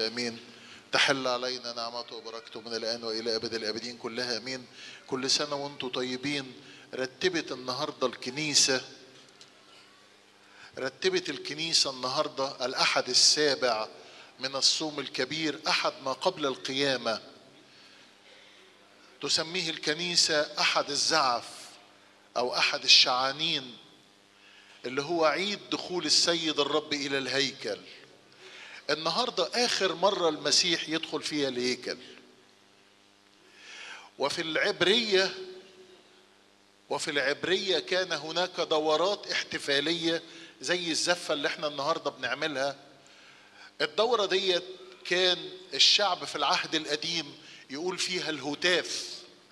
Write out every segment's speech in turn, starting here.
امين تحل علينا نعمته وبركته من الان والى ابد الابدين كلها امين كل سنه وانتم طيبين رتبت النهارده الكنيسه رتبت الكنيسه النهارده الاحد السابع من الصوم الكبير احد ما قبل القيامه تسميه الكنيسه احد الزعف او احد الشعانين اللي هو عيد دخول السيد الرب الى الهيكل النهارده اخر مره المسيح يدخل فيها الهيكل وفي العبريه وفي العبريه كان هناك دورات احتفاليه زي الزفه اللي احنا النهارده بنعملها الدوره ديت كان الشعب في العهد القديم يقول فيها الهتاف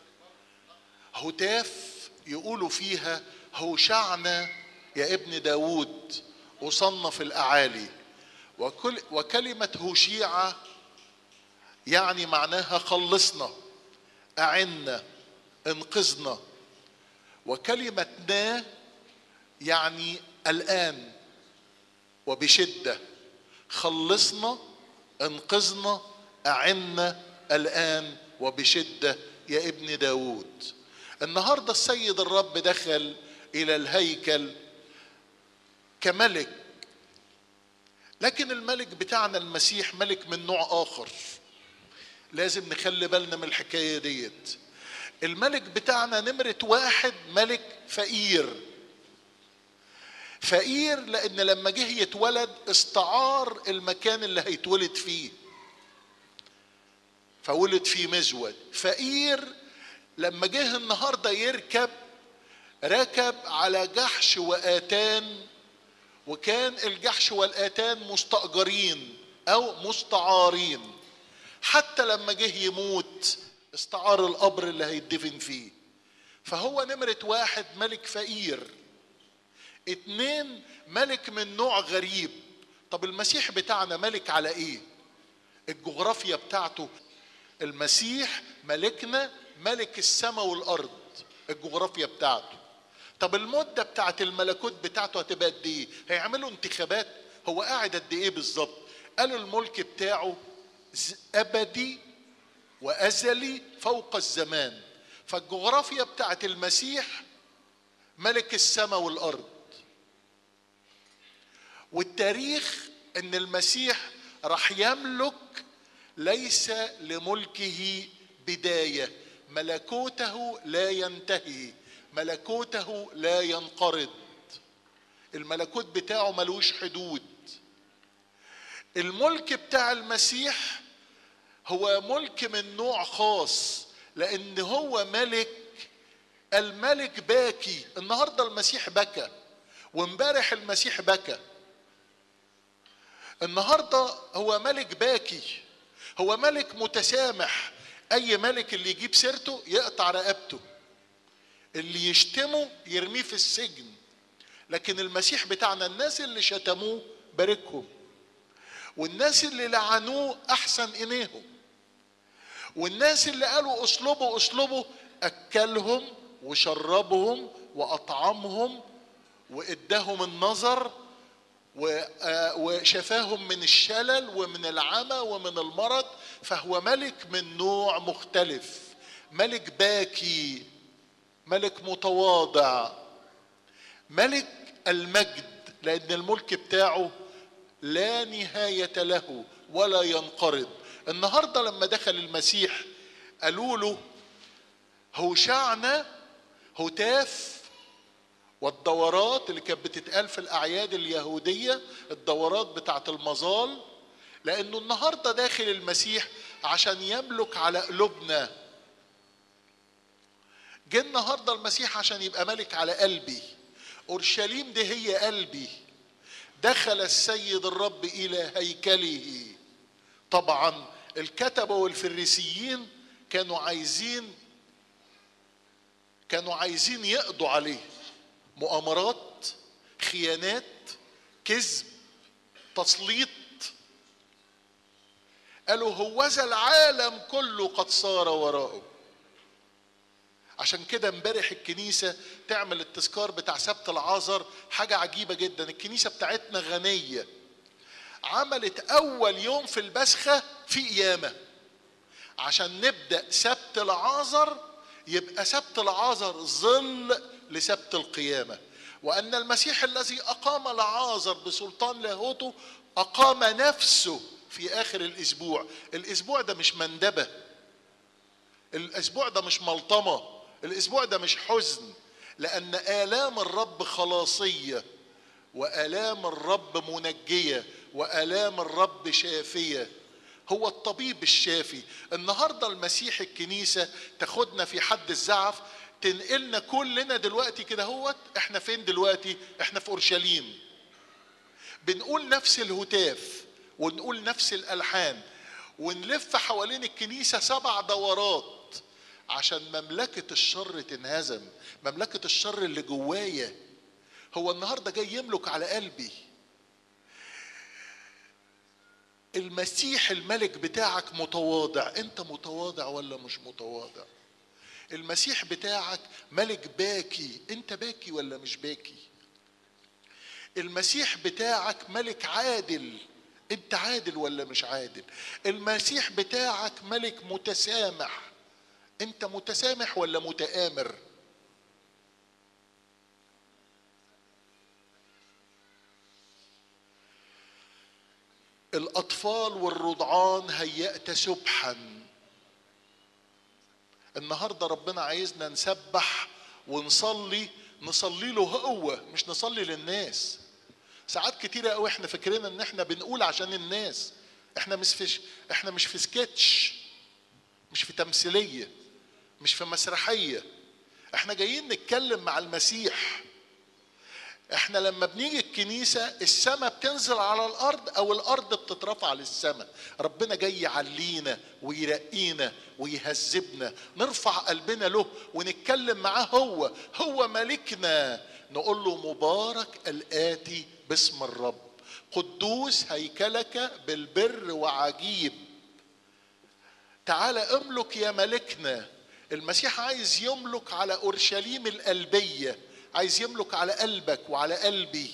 هتاف يقولوا فيها هوشعنا يا ابن داود وصنف الأعالي وكل وكلمة هوشيعة يعني معناها خلصنا أعنا انقذنا وكلمة نا يعني الآن وبشدة خلصنا انقذنا أعنا الآن وبشدة يا ابن داود النهاردة السيد الرب دخل إلى الهيكل كملك لكن الملك بتاعنا المسيح ملك من نوع آخر لازم نخلي بالنا من الحكاية ديت الملك بتاعنا نمرة واحد ملك فقير فقير لأن لما جه يتولد استعار المكان اللي هيتولد فيه فولد فيه مزود فقير لما جه النهارده يركب ركب على جحش وآتان وكان الجحش والآتان مستأجرين أو مستعارين حتى لما جه يموت استعار القبر اللي هيدفن فيه فهو نمرة واحد ملك فقير اتنين ملك من نوع غريب طب المسيح بتاعنا ملك على ايه الجغرافيا بتاعته المسيح ملكنا ملك السماء والارض الجغرافيا بتاعته طب المده بتاعت الملكوت بتاعته هتبقى قد ايه هيعملوا انتخابات هو قاعد قد ايه بالظبط قالوا الملك بتاعه ابدي وازلي فوق الزمان فالجغرافيا بتاعت المسيح ملك السماء والارض والتاريخ ان المسيح راح يملك ليس لملكه بدايه ملكوته لا ينتهي ملكوته لا ينقرض الملكوت بتاعه ملوش حدود الملك بتاع المسيح هو ملك من نوع خاص لان هو ملك الملك باكي النهارده المسيح بكى وامبارح المسيح بكى النهارده هو ملك باكي هو ملك متسامح اي ملك اللي يجيب سيرته يقطع رقبته اللي يشتمه يرميه في السجن لكن المسيح بتاعنا الناس اللي شتموه باركهم والناس اللي لعنوه احسن اليهم والناس اللي قالوا اصلبوا اصلبوا اكلهم وشربهم واطعمهم واداهم النظر وشفاهم من الشلل ومن العمى ومن المرض فهو ملك من نوع مختلف ملك باكي ملك متواضع ملك المجد لان الملك بتاعه لا نهايه له ولا ينقرض النهارده لما دخل المسيح قالوا له هوشعنا هتاف والدورات اللي كانت بتتقال في الاعياد اليهوديه الدورات بتاعت المظال لانه النهارده داخل المسيح عشان يملك على قلوبنا جه النهارده المسيح عشان يبقى ملك على قلبي اورشليم دي هي قلبي دخل السيد الرب الى هيكله طبعا الكتبه والفريسيين كانوا عايزين كانوا عايزين يقضوا عليه مؤامرات خيانات كذب تسليط قالوا هوذا العالم كله قد صار وراءه عشان كده امبارح الكنيسة تعمل التذكار بتاع سبت العذر حاجة عجيبة جدا الكنيسة بتاعتنا غنية عملت اول يوم في البسخه في قيامه عشان نبدا سبت العازر يبقى سبت العازر ظل لسبت القيامه وان المسيح الذي اقام العازر بسلطان لاهوته اقام نفسه في اخر الاسبوع الاسبوع ده مش مندبه الاسبوع ده مش ملطمه الاسبوع ده مش حزن لان الام الرب خلاصيه والام الرب منجيه والام الرب شافيه هو الطبيب الشافي النهارده المسيح الكنيسه تاخدنا في حد الزعف تنقلنا كلنا دلوقتي كده هوت احنا فين دلوقتي احنا في اورشليم بنقول نفس الهتاف ونقول نفس الالحان ونلف حوالين الكنيسه سبع دورات عشان مملكه الشر تنهزم مملكه الشر اللي جوايا هو النهارده جاي يملك على قلبي المسيح الملك بتاعك متواضع انت متواضع ولا مش متواضع المسيح بتاعك ملك باكي انت باكي ولا مش باكي المسيح بتاعك ملك عادل انت عادل ولا مش عادل المسيح بتاعك ملك متسامح انت متسامح ولا متآمر الأطفال والرضعان هيأت سبحا النهارده ربنا عايزنا نسبح ونصلي نصلي له هو مش نصلي للناس ساعات كتيرة قوي احنا فاكرين ان احنا بنقول عشان الناس احنا مش في احنا مش في سكتش مش في تمثيلية مش في مسرحية احنا جايين نتكلم مع المسيح احنا لما بنيجي الكنيسة السماء بتنزل على الأرض أو الأرض بتترفع للسماء ربنا جاي يعلينا ويرقينا ويهذبنا نرفع قلبنا له ونتكلم معاه هو هو ملكنا نقول له مبارك الآتي باسم الرب قدوس هيكلك بالبر وعجيب تعالى املك يا ملكنا المسيح عايز يملك على اورشليم القلبيه عايز يملك على قلبك وعلى قلبي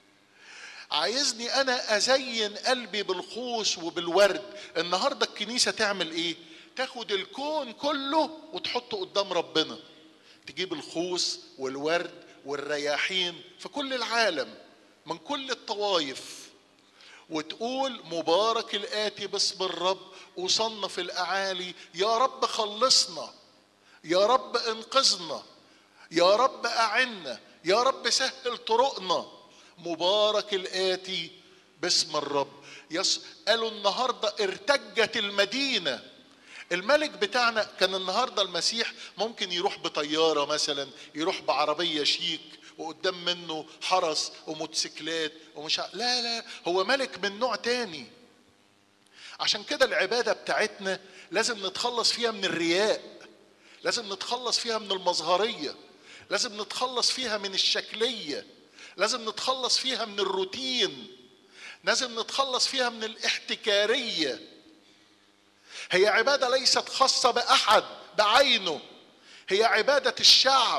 عايزني انا ازين قلبي بالخوص وبالورد النهارده الكنيسه تعمل ايه تاخد الكون كله وتحطه قدام ربنا تجيب الخوص والورد والرياحين في كل العالم من كل الطوائف وتقول مبارك الآتي باسم الرب وصنف الأعالي يا رب خلصنا يا رب انقذنا يا رب أعنا يا رب سهل طرقنا مبارك الآتي باسم الرب يس قالوا النهاردة ارتجت المدينة الملك بتاعنا كان النهارده المسيح ممكن يروح بطياره مثلا يروح بعربيه شيك وقدام منه حرس وموتوسيكلات ومش ع... لا لا هو ملك من نوع تاني عشان كده العباده بتاعتنا لازم نتخلص فيها من الرياء لازم نتخلص فيها من المظهريه لازم نتخلص فيها من الشكليه لازم نتخلص فيها من الروتين لازم نتخلص فيها من الاحتكاريه هي عباده ليست خاصه باحد بعينه هي عباده الشعب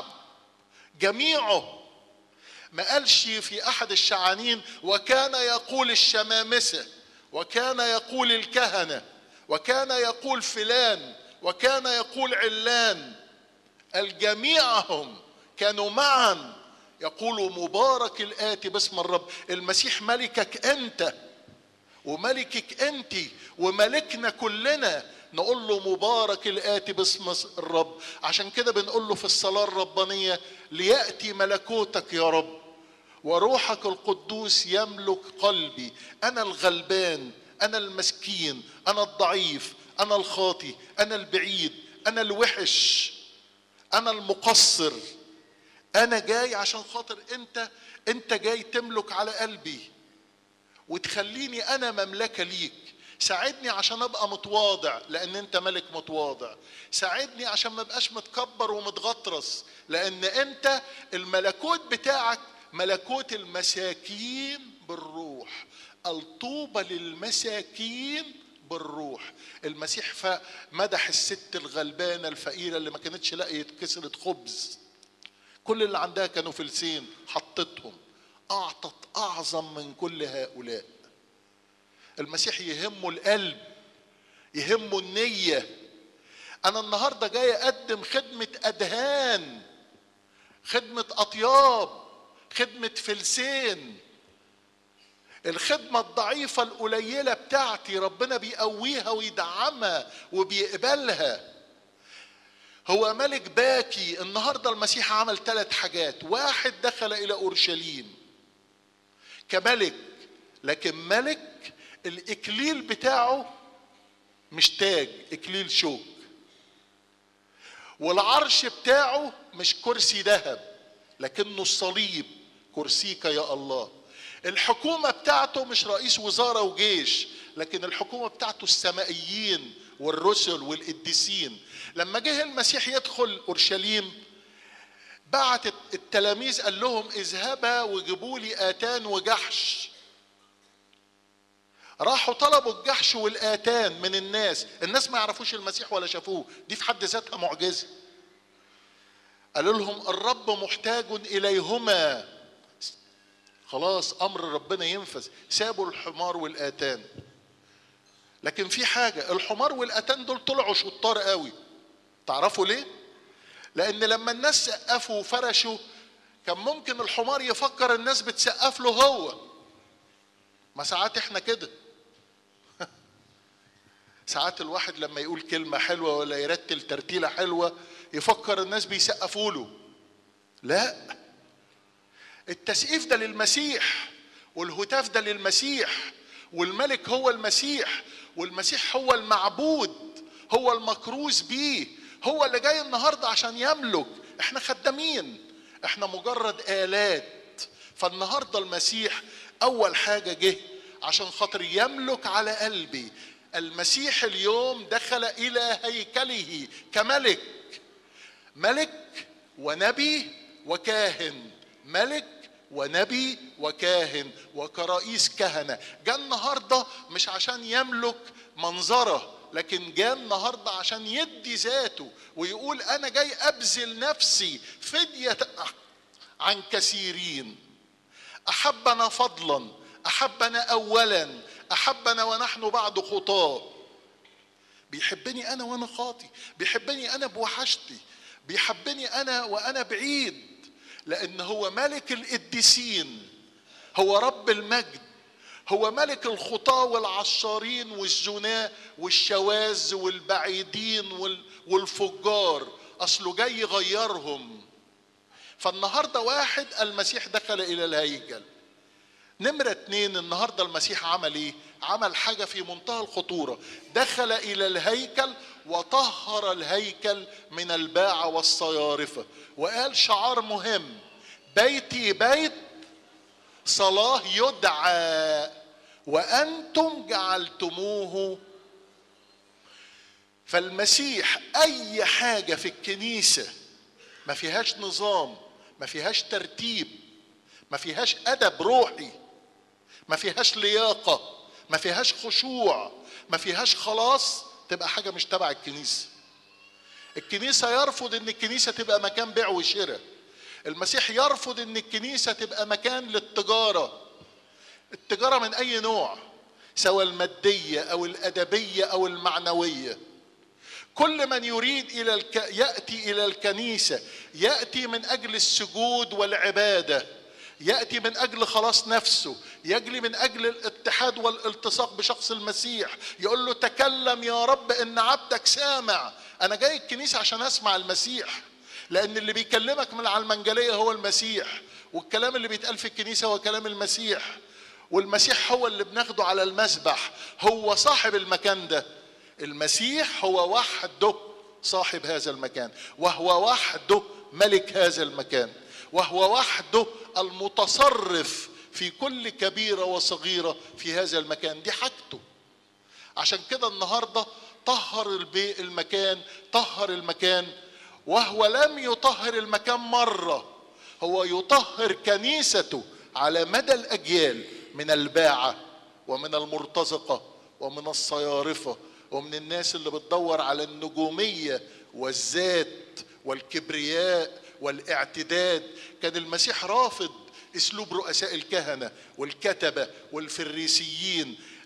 جميعه ما قالش في احد الشعانين وكان يقول الشمامسه وكان يقول الكهنه وكان يقول فلان وكان يقول علان الجميعهم كانوا معا يقولوا مبارك الآتي باسم الرب المسيح ملكك أنت وملكك أنت وملكنا كلنا نقول له مبارك الآتي باسم الرب عشان كده بنقول له في الصلاة الربانية ليأتي ملكوتك يا رب وروحك القدوس يملك قلبي أنا الغلبان أنا المسكين أنا الضعيف أنا الخاطي أنا البعيد أنا الوحش أنا المقصر أنا جاي عشان خاطر أنت أنت جاي تملك على قلبي وتخليني أنا مملكة ليك ساعدني عشان ابقى متواضع لان انت ملك متواضع ساعدني عشان ما ابقاش متكبر ومتغطرس لان انت الملكوت بتاعك ملكوت المساكين بالروح الطوبى للمساكين بالروح المسيح مدح الست الغلبانة الفقيرة اللي ما كانتش لقيت كسرة خبز كل اللي عندها كانوا فلسين حطتهم أعطت أعظم من كل هؤلاء المسيح يهمه القلب يهمه النية أنا النهاردة جاي أقدم خدمة أدهان خدمة أطياب خدمة فلسين الخدمة الضعيفة القليلة بتاعتي ربنا بيقويها ويدعمها وبيقبلها هو ملك باكي النهاردة المسيح عمل ثلاث حاجات واحد دخل إلى أورشليم كملك لكن ملك الإكليل بتاعه مش تاج إكليل شوك والعرش بتاعه مش كرسي ذهب لكنه الصليب كرسيك يا الله الحكومة بتاعته مش رئيس وزارة وجيش لكن الحكومة بتاعته السمائيين والرسل والقديسين لما جه المسيح يدخل أورشليم بعت التلاميذ قال لهم اذهبا وجيبوا لي آتان وجحش راحوا طلبوا الجحش والآتان من الناس الناس ما يعرفوش المسيح ولا شافوه دي في حد ذاتها معجزة قالوا لهم الرب محتاج إليهما خلاص أمر ربنا ينفذ سابوا الحمار والآتان لكن في حاجة الحمار والأتان دول طلعوا شطار قوي تعرفوا ليه؟ لأن لما الناس سقفوا وفرشوا كان ممكن الحمار يفكر الناس بتسقف له هو ما ساعات احنا كده ساعات الواحد لما يقول كلمة حلوة ولا يرتل ترتيلة حلوة يفكر الناس بيسقفوا له لا التسقيف ده للمسيح والهتاف ده للمسيح والملك هو المسيح والمسيح هو المعبود هو المكروز بيه هو اللي جاي النهارده عشان يملك احنا خدامين احنا مجرد آلات فالنهارده المسيح اول حاجه جه عشان خاطر يملك على قلبي المسيح اليوم دخل الى هيكله كملك ملك ونبي وكاهن ملك ونبي وكاهن وكرئيس كهنه جاء النهارده مش عشان يملك منظره لكن جاء النهارده عشان يدي ذاته ويقول انا جاي ابذل نفسي فديه عن كثيرين احبنا فضلا احبنا اولا احبنا ونحن بعد خطاه بيحبني انا وانا خاطي بيحبني انا بوحشتي بيحبني انا وانا بعيد لان هو ملك القديسين هو رب المجد هو ملك الخطاة والعشارين والزناة والشواذ والبعيدين والفجار أصله جاي يغيرهم فالنهاردة واحد المسيح دخل إلى الهيكل نمرة اتنين النهاردة المسيح عمل ايه عمل حاجة في منتهى الخطورة دخل إلى الهيكل وطهر الهيكل من الباعة والصيارفة وقال شعار مهم بيتي بيت صلاة يدعى وأنتم جعلتموه فالمسيح أي حاجة في الكنيسة ما فيهاش نظام ما فيهاش ترتيب ما فيهاش أدب روحي ما فيهاش لياقة ما فيهاش خشوع ما فيهاش خلاص تبقى حاجة مش تبع الكنيسة الكنيسة يرفض ان الكنيسة تبقى مكان بيع وشراء المسيح يرفض ان الكنيسة تبقى مكان للتجارة التجارة من اي نوع سواء المادية او الادبية او المعنوية كل من يريد الى الك... ياتي الى الكنيسه ياتي من اجل السجود والعباده ياتي من اجل خلاص نفسه يجري من اجل الاتحاد والالتصاق بشخص المسيح يقول له تكلم يا رب ان عبدك سامع انا جاي الكنيسه عشان اسمع المسيح لان اللي بيكلمك من على المنجليه هو المسيح والكلام اللي بيتقال في الكنيسه هو كلام المسيح والمسيح هو اللي بناخده على المسبح هو صاحب المكان ده المسيح هو وحده صاحب هذا المكان وهو وحده ملك هذا المكان وهو وحده المتصرف في كل كبيره وصغيره في هذا المكان دي حاجته عشان كده النهارده طهر البي المكان طهر المكان وهو لم يطهر المكان مره هو يطهر كنيسته على مدى الاجيال من الباعه ومن المرتزقه ومن الصيارفه ومن الناس اللي بتدور على النجوميه والذات والكبرياء والاعتداد كان المسيح رافض اسلوب رؤساء الكهنه والكتبه والفريسيين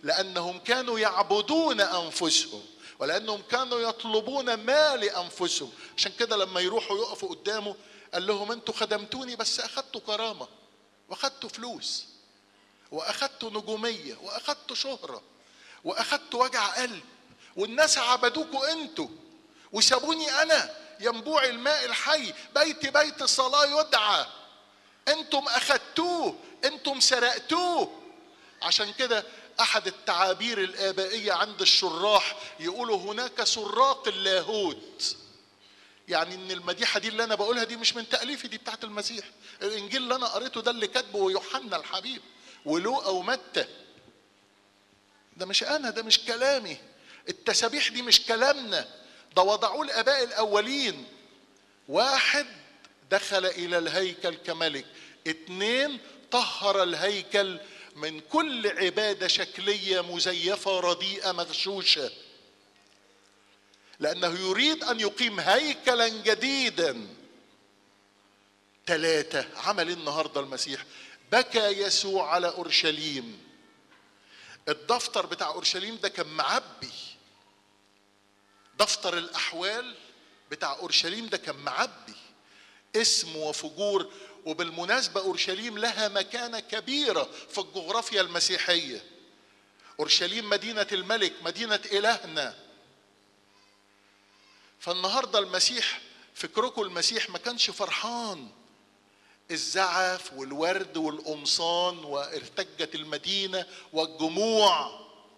لانهم كانوا يعبدون انفسهم ولانهم كانوا يطلبون ما لانفسهم عشان كده لما يروحوا يقفوا قدامه قال لهم انتوا خدمتوني بس اخدتوا كرامه واخدتوا فلوس واخدتوا نجوميه واخدتوا شهره واخدتوا وجع قلب والناس عبدوكوا انتوا وسابوني انا ينبوع الماء الحي بيت بيت الصلاه يدعى انتم اخدتوه انتم سرقتوه عشان كده احد التعابير الابائيه عند الشراح يقولوا هناك سراق اللاهوت يعني ان المديحه دي اللي انا بقولها دي مش من تاليفي دي بتاعت المسيح الانجيل اللي انا قريته ده اللي كاتبه يوحنا الحبيب ولوقا ومتى ده مش انا ده مش كلامي التسابيح دي مش كلامنا ده وضعوه الاباء الاولين واحد دخل الى الهيكل كملك اتنين طهر الهيكل من كل عباده شكليه مزيفه رديئه مغشوشه لانه يريد ان يقيم هيكلا جديدا ثلاثه عمل النهارده المسيح بكى يسوع على اورشليم الدفتر بتاع اورشليم ده كان معبي دفتر الاحوال بتاع اورشليم ده كان معبي اسم وفجور وبالمناسبه اورشليم لها مكانه كبيره في الجغرافيا المسيحيه اورشليم مدينه الملك مدينه الهنا فالنهارده المسيح فكركم المسيح ما كانش فرحان الزعف والورد والقمصان وارتجت المدينه والجموع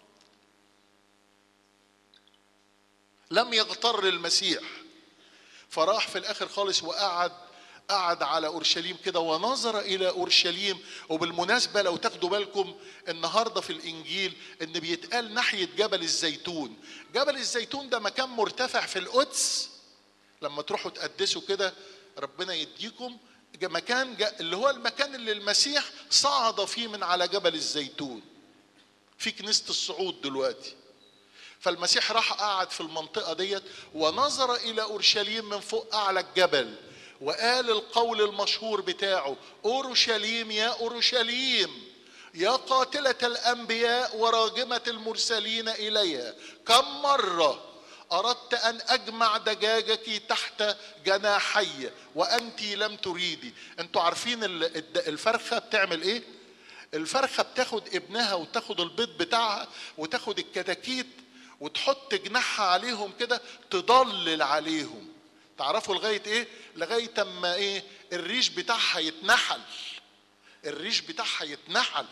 لم يغتر المسيح فراح في الاخر خالص وقعد قعد على اورشليم كده ونظر الى اورشليم وبالمناسبه لو تاخدوا بالكم النهارده في الانجيل ان بيتقال ناحيه جبل الزيتون جبل الزيتون ده مكان مرتفع في القدس لما تروحوا تقدسوا كده ربنا يديكم مكان اللي هو المكان اللي المسيح صعد فيه من على جبل الزيتون في كنيسه الصعود دلوقتي فالمسيح راح قعد في المنطقه ديت ونظر الى اورشليم من فوق اعلى الجبل وقال القول المشهور بتاعه اورشليم يا اورشليم يا قاتله الانبياء وراجمه المرسلين اليها كم مره اردت ان اجمع دجاجك تحت جناحي وانت لم تريدي انتوا عارفين الفرخه بتعمل ايه الفرخه بتاخد ابنها وتاخد البيض بتاعها وتاخد الكتاكيت وتحط جناحها عليهم كده تضلل عليهم تعرفوا لغايه ايه لغايه اما ايه الريش بتاعها يتنحل الريش بتاعها يتنحل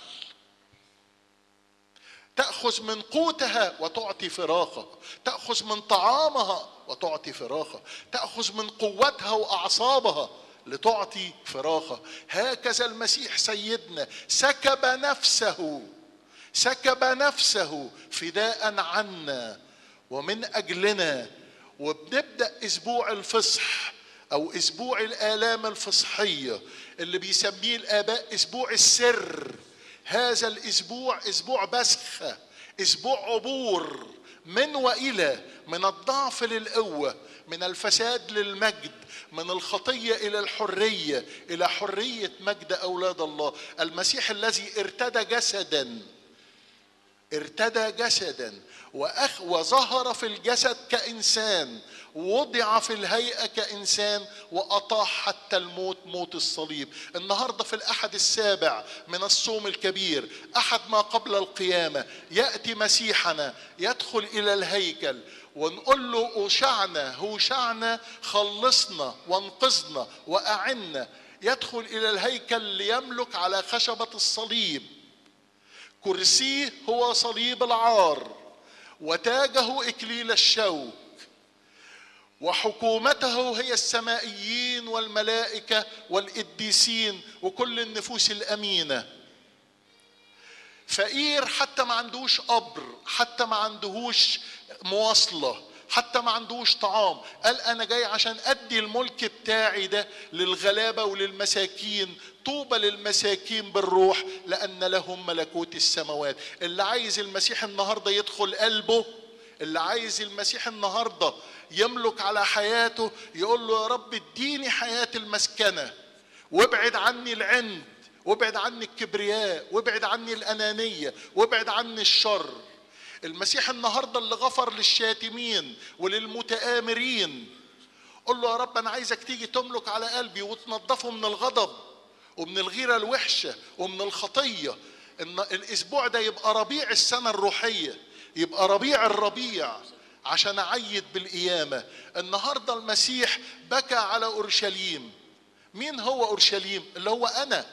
تأخذ من قوتها وتعطي فراخها تأخذ من طعامها وتعطي فراخها تأخذ من قوتها وأعصابها لتعطي فراخها هكذا المسيح سيدنا سكب نفسه سكب نفسه فداء عنا ومن أجلنا وبنبدأ أسبوع الفصح أو أسبوع الآلام الفصحية اللي بيسميه الآباء أسبوع السر هذا الاسبوع اسبوع بسخه اسبوع عبور من والى من الضعف للقوه من الفساد للمجد من الخطيه الى الحريه الى حريه مجد اولاد الله المسيح الذي ارتدى جسدا ارتدى جسدا وأخ وظهر في الجسد كإنسان وضع في الهيئة كإنسان وأطاح حتى الموت موت الصليب النهاردة في الأحد السابع من الصوم الكبير أحد ما قبل القيامة يأتي مسيحنا يدخل إلى الهيكل ونقول له أوشعنا هوشعنا خلصنا وانقذنا وأعنا يدخل إلى الهيكل ليملك على خشبة الصليب كرسيه هو صليب العار وتاجه اكليل الشوك وحكومته هي السمائيين والملائكه والقديسين وكل النفوس الامينه فقير حتى ما عندوش قبر حتى ما عندهوش مواصله حتى ما عندوش طعام قال انا جاي عشان ادي الملك بتاعي ده للغلابه وللمساكين طوبى للمساكين بالروح لان لهم ملكوت السماوات اللي عايز المسيح النهارده يدخل قلبه اللي عايز المسيح النهارده يملك على حياته يقول له يا رب اديني حياه المسكنه وابعد عني العند وابعد عني الكبرياء وابعد عني الأنانية وابعد عني الشر المسيح النهاردة اللي غفر للشاتمين وللمتآمرين قل له يا رب أنا عايزك تيجي تملك على قلبي وتنظفه من الغضب ومن الغيرة الوحشة ومن الخطية إن الأسبوع ده يبقى ربيع السنة الروحية يبقى ربيع الربيع عشان أعيد بالقيامة النهاردة المسيح بكى على أورشليم مين هو أورشليم اللي هو أنا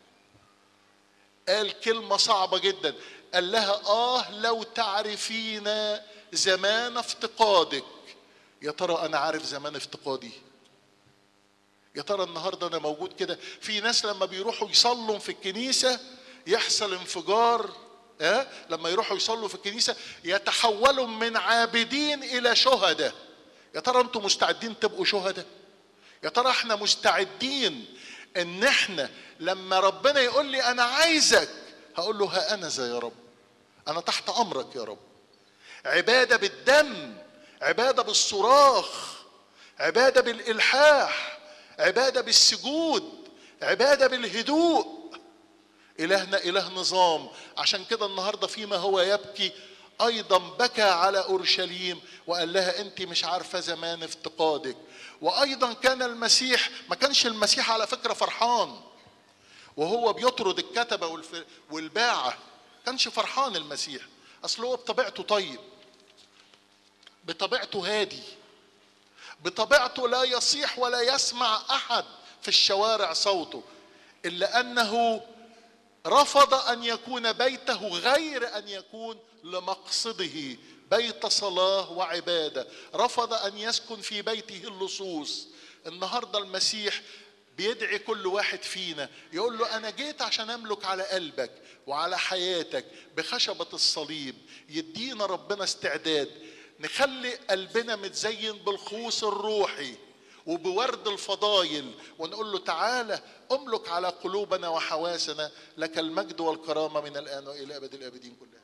قال كلمة صعبة جدا قال لها آه لو تعرفين زمان افتقادك يا ترى أنا عارف زمان افتقادي يا ترى النهاردة أنا موجود كده في ناس لما بيروحوا يصلوا في الكنيسة يحصل انفجار ها لما يروحوا يصلوا في الكنيسة يتحولوا من عابدين إلى شهداء يا ترى أنتم مستعدين تبقوا شهداء يا ترى احنا مستعدين ان احنا لما ربنا يقول لي انا عايزك هقول له ها انا زي يا رب انا تحت امرك يا رب عباده بالدم عباده بالصراخ عباده بالالحاح عباده بالسجود عباده بالهدوء الهنا اله نظام عشان كده النهارده فيما هو يبكي ايضا بكى على اورشليم وقال لها انت مش عارفه زمان افتقادك وايضا كان المسيح ما كانش المسيح على فكره فرحان وهو بيطرد الكتبه والف... والباعه كانش فرحان المسيح اصل هو بطبيعته طيب بطبيعته هادي بطبيعته لا يصيح ولا يسمع احد في الشوارع صوته الا انه رفض ان يكون بيته غير ان يكون لمقصده بيت صلاه وعباده رفض ان يسكن في بيته اللصوص النهارده المسيح بيدعي كل واحد فينا يقول له انا جيت عشان املك على قلبك وعلى حياتك بخشبه الصليب يدينا ربنا استعداد نخلي قلبنا متزين بالخوص الروحي وبورد الفضايل ونقول له تعالى املك على قلوبنا وحواسنا لك المجد والكرامه من الان والى ابد الابدين كلها